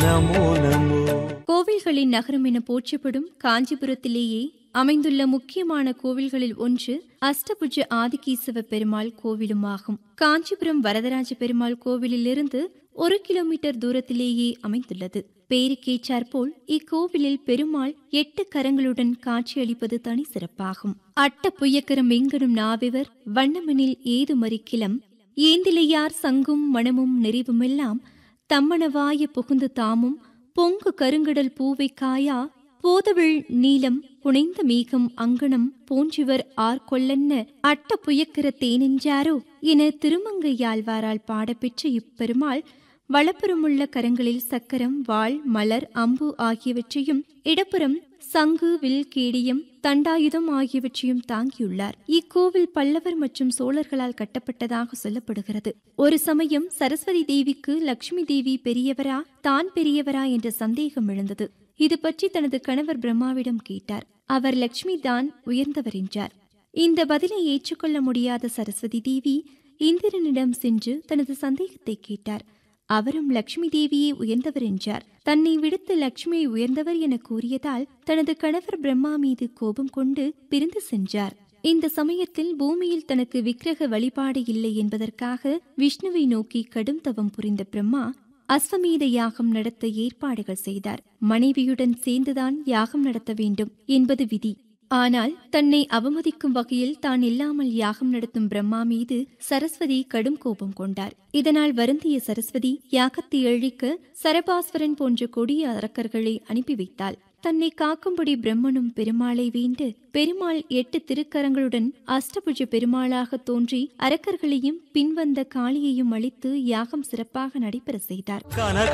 நமோ நமோ கோவில்களின் நகரம் என போற்றப்படும் காஞ்சிபுரத்திலேயே அமைந்துள்ள முக்கியமான கோவில்களில் ஒன்று அஷ்டபுஜ ஆதிகேசவ பெருமாள் கோவிலும் ஆகும் காஞ்சிபுரம் வரதராஜ பெருமாள் கோவிலிலிருந்து ஒரு கிலோமீட்டர் தூரத்திலேயே அமைந்துள்ளது பேருக்கேற்றாற்போல் இக்கோவிலில் பெருமாள் எட்டு கரங்களுடன் காட்சியளிப்பது தனி சிறப்பாகும் அட்ட புயக்கரம் எங்கனும் நாவிவர் வண்ணமனில் ஏதுமறி கிளம் ஏந்திலையார் சங்கும் மணமும் நெறிவுமெல்லாம் தம்மணவாய புகுந்து தாமும் பொங்கு கருங்கடல் பூவை காயா போதவிழ் நீலம் புனைந்த மேகம் அங்கணம் போன்றிவர் ஆர்கொள்ளன்ன அட்ட புயக்கிற தேனெஞ்சாரோ என திருமங்கையாழ்வாரால் பாடப்பெற்ற இப்பெருமாள் வலப்புறமுள்ள கரங்களில் சக்கரம் வாள் மலர் அம்பு ஆகியவற்றையும் இடப்புறம் சங்கு வில் கேடியம் தண்டாயுதம் ஆகியவற்றையும் தாங்கியுள்ளார் இக்கோவில் பல்லவர் மற்றும் சோழர்களால் கட்டப்பட்டதாக சொல்லப்படுகிறது ஒரு சமயம் சரஸ்வதி தேவிக்கு லட்சுமி தேவி பெரியவரா தான் பெரியவரா என்ற சந்தேகம் எழுந்தது இது பற்றி தனது கணவர் பிரம்மாவிடம் கேட்டார் அவர் லட்சுமி தான் உயர்ந்தவர் என்றார் இந்த பதிலை ஏற்றுக்கொள்ள முடியாத சரஸ்வதி தேவி இந்திரனிடம் சென்று தனது சந்தேகத்தை கேட்டார் அவரும் லட்சுமி தேவியே உயர்ந்தவர் என்றார் தன்னை விடுத்து லட்சுமியை உயர்ந்தவர் என கூறியதால் தனது கணவர் பிரம்மா மீது கோபம் கொண்டு பிரிந்து சென்றார் இந்த சமயத்தில் பூமியில் தனக்கு விக்கிரக வழிபாடு இல்லை என்பதற்காக விஷ்ணுவை நோக்கி கடும் தவம் புரிந்த பிரம்மா அஸ்வமேத யாகம் நடத்த ஏற்பாடுகள் செய்தார் மனைவியுடன் சேர்ந்துதான் யாகம் நடத்த வேண்டும் என்பது விதி ஆனால் தன்னை அவமதிக்கும் வகையில் தான் இல்லாமல் யாகம் நடத்தும் பிரம்மா மீது சரஸ்வதி கடும் கோபம் கொண்டார் இதனால் வருந்திய சரஸ்வதி யாகத்தை அழிக்க சரபாஸ்வரன் போன்ற கொடிய அரக்கர்களை அனுப்பி வைத்தாள் தன்னை காக்கும்படி பிரம்மனும் பெருமாளை வேண்டு பெருமாள் எட்டு திருக்கரங்களுடன் அஷ்டபுஜ பெருமாளாக தோன்றி அரக்கர்களையும் பின்வந்த காளியையும் அழித்து யாகம் சிறப்பாக நடைபெற செய்தார் கனக